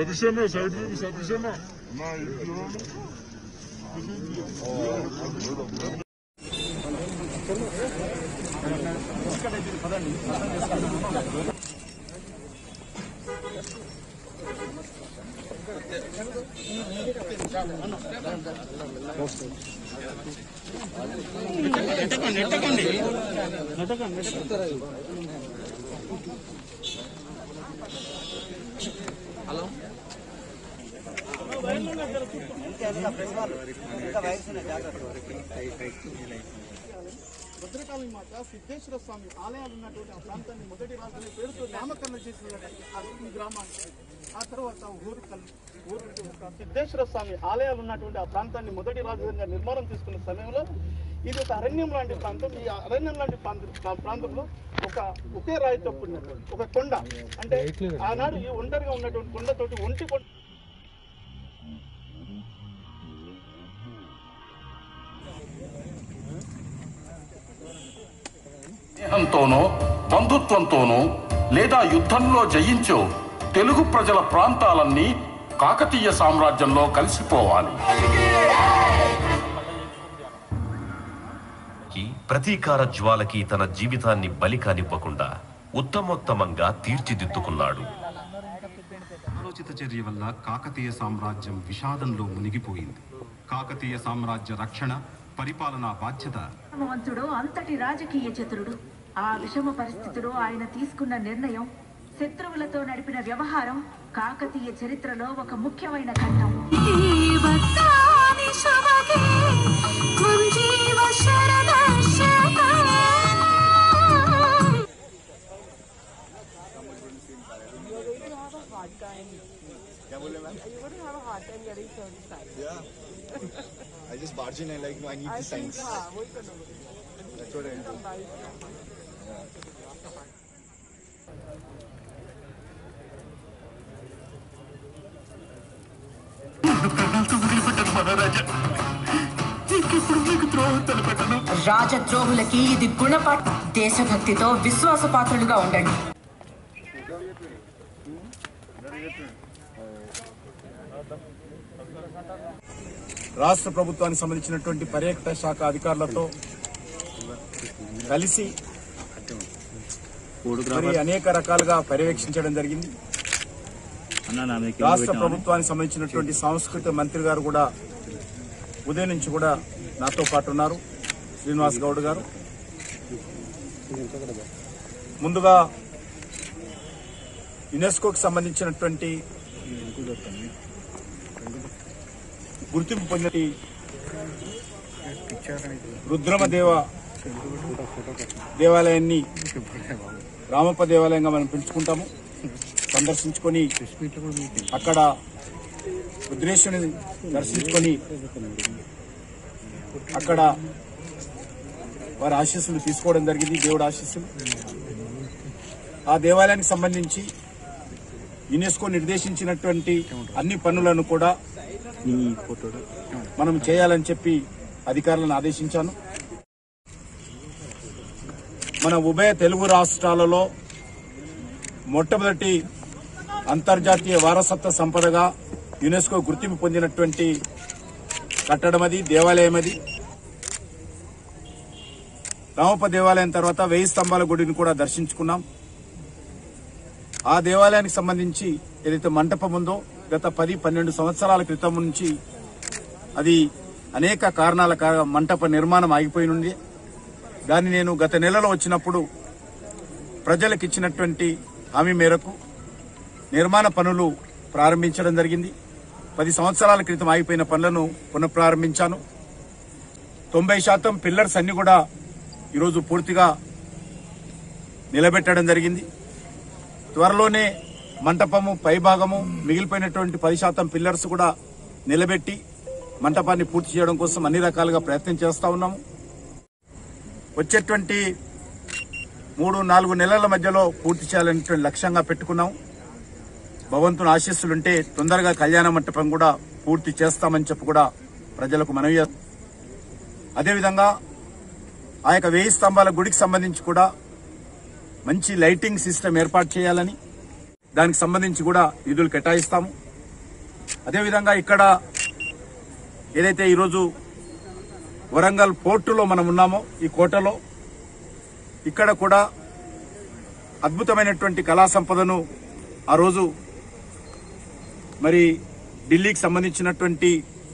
సతీష్ అన్న సైడ్ నుండి సతీష్ అన్న నా ఇంట్లో భద్రకాళి మాత సిద్ధేశ్వర స్వామి ఆలయాలు ఉన్నటువంటి ఆ ప్రాంతాన్ని మొదటి రాజధాని పేరుతో నామకరణం చేసినటువంటి ఆ ఈ గ్రామానికి ఆ తర్వాత ఊరుకల్ ఊరు ఒక సిద్ధేశ్వర స్వామి ఆలయాలు ఉన్నటువంటి ఆ ప్రాంతాన్ని మొదటి రాజధానిగా నిర్మాణం తీసుకున్న సమయంలో ఇది ఒక అరణ్యం లాంటి ప్రాంతం ఈ అరణ్యం లాంటి ప్రాంతం ప్రాంతంలో ఒక ఒకే రాయితో కూడినటువంటి ఒక కొండ అంటే ఆనాడు ఈ ఒంటరిగా ఉన్నటువంటి కొండతోటి ఒంటి కొండ స్నేహంతోనో బంధుత్వంతోనో లేదా యుద్ధంలో జయించో తెలుగు ప్రజల ప్రాంతాలన్నీ కాకతీయ సామ్రాజ్యంలో కలిసిపోవాలి ఈ ప్రతీకార జ్వాలకి తన జీవితాన్ని బలి కానివ్వకుండా ఉత్తమోత్తమంగా తీర్చిదిద్దుకున్నాడు ఆలోచిత చర్య వల్ల కాకతీయ సామ్రాజ్యం విషాదంలో మునిగిపోయింది కాకతీయ సామ్రాజ్య రక్షణ పరిపాలనా బాధ్యత ధర్మవంతుడు అంతటి రాజకీయ చతురుడు ఆ విషమ పరిస్థితిలో ఆయన తీసుకున్న నిర్ణయం శత్రువులతో నడిపిన వ్యవహారం కాకతీయ చరిత్రలో ఒక ముఖ్యమైన ఘట్టం భక్తాని శవకే కుంజీవ శరదర్శక I just barge in and like, no, I need the signs. That's what I do. రాజద్రోహులకి ఇది గుణపాఠ దేశభక్తితో విశ్వాసపాత్రులుగా ఉండండి రాష్ట్ర ప్రభుత్వానికి సంబంధించినటువంటి పర్యాటక శాఖ అధికారులతో కలిసి మరి అనేక రకాలుగా పర్యవేక్షించడం జరిగింది రాష్ట్ర ప్రభుత్వానికి సంబంధించినటువంటి సాంస్కృతిక మంత్రి గారు కూడా ఉదయం నుంచి కూడా నాతో పాటు ఉన్నారు శ్రీనివాస్ గౌడ్ గారు ముందుగా యునెస్కోకి సంబంధించినటువంటి గుర్తింపు పొందిన రుద్రమదేవ దేవాలయాన్ని రామప్ప దేవాలయంగా మనం పిలుచుకుంటాము సందర్శించుకొని అక్కడ రుద్రేశ్వరుని దర్శించుకొని అక్కడ వారి ఆశీస్సులు తీసుకోవడం జరిగింది దేవుడి ఆశీస్సులు ఆ దేవాలయానికి సంబంధించి యునెస్కో నిర్దేశించినటువంటి అన్ని పనులను కూడా మనం చేయాలని చెప్పి అధికారులను ఆదేశించాను మన ఉభయ తెలుగు రాష్ట్రాలలో మొట్టమొదటి అంతర్జాతీయ వారసత్వ సంపదగా యునెస్కో గుర్తింపు పొందినటువంటి కట్టడం అది దేవాలయం అది రామప్ప దేవాలయం తర్వాత వెయ్యి స్తంభాల గుడిని కూడా దర్శించుకున్నాం ఆ దేవాలయానికి సంబంధించి ఏదైతే మంటపం ఉందో గత పది పన్నెండు సంవత్సరాల క్రితం నుంచి అది అనేక కారణాల కారణంగా మంటప నిర్మాణం ఆగిపోయి ఉంది దాన్ని నేను గత నెలలో వచ్చినప్పుడు ప్రజలకు ఇచ్చినటువంటి హామీ మేరకు నిర్మాణ పనులు ప్రారంభించడం జరిగింది పది సంవత్సరాల క్రితం ఆగిపోయిన పనులను పునఃప్రారంభించాను తొంభై శాతం పిల్లర్స్ అన్ని కూడా ఈరోజు పూర్తిగా నిలబెట్టడం జరిగింది త్వరలోనే మంటపము పైభాగము మిగిలిపోయినటువంటి పది శాతం పిల్లర్స్ కూడా నిలబెట్టి మంటపాన్ని పూర్తి చేయడం కోసం అన్ని రకాలుగా ప్రయత్నం చేస్తా ఉన్నాము వచ్చేటువంటి మూడు నాలుగు నెలల మధ్యలో పూర్తి చేయాలనేటువంటి లక్ష్యంగా పెట్టుకున్నాం భగవంతుని ఆశీస్సులుంటే తొందరగా కళ్యాణ మంటపం కూడా పూర్తి చేస్తామని చెప్పి కూడా ప్రజలకు మనవి చేస్తాం. అదేవిధంగా ఆ యొక్క వేయి స్తంభాల గుడికి సంబంధించి కూడా మంచి లైటింగ్ సిస్టమ్ ఏర్పాటు చేయాలని దానికి సంబంధించి కూడా నిధులు కేటాయిస్తాము అదేవిధంగా ఇక్కడ ఏదైతే ఈరోజు వరంగల్ పోర్టులో మనం ఉన్నామో ఈ కోటలో ఇక్కడ కూడా అద్భుతమైనటువంటి కళా సంపదను ఆ రోజు మరి ఢిల్లీకి సంబంధించినటువంటి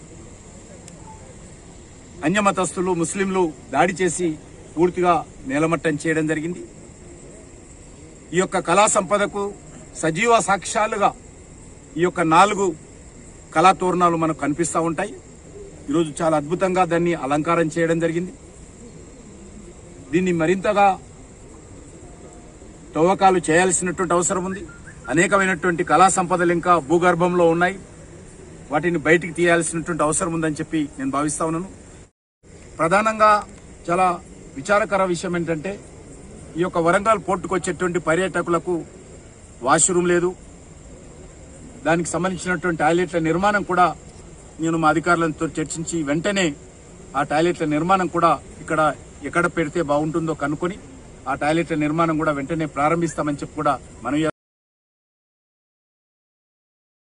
అన్యమతస్తులు ముస్లింలు దాడి చేసి పూర్తిగా నేలమట్టం చేయడం జరిగింది ఈ యొక్క కళా సంపదకు సజీవ సాక్ష్యాలుగా ఈ యొక్క నాలుగు కళాతోరణాలు మనకు కనిపిస్తూ ఉంటాయి ఈరోజు చాలా అద్భుతంగా దాన్ని అలంకారం చేయడం జరిగింది దీన్ని మరింతగా తవ్వకాలు చేయాల్సినటువంటి అవసరం ఉంది అనేకమైనటువంటి కళా సంపదలు ఇంకా భూగర్భంలో ఉన్నాయి వాటిని బయటికి తీయాల్సినటువంటి అవసరం ఉందని చెప్పి నేను భావిస్తా ఉన్నాను ప్రధానంగా చాలా విచారకర విషయం ఏంటంటే ఈ యొక్క వరంగల్ పోర్టుకు వచ్చేటువంటి పర్యాటకులకు వాష్రూమ్ లేదు దానికి సంబంధించినటువంటి టాయిలెట్ల నిర్మాణం కూడా నేను మా అధికారులతో చర్చించి వెంటనే ఆ టాయిలెట్ల నిర్మాణం కూడా ఇక్కడ ఎక్కడ పెడితే బాగుంటుందో కనుక్కొని ఆ టాయిలెట్ల నిర్మాణం కూడా వెంటనే ప్రారంభిస్తామని చెప్పి కూడా మనం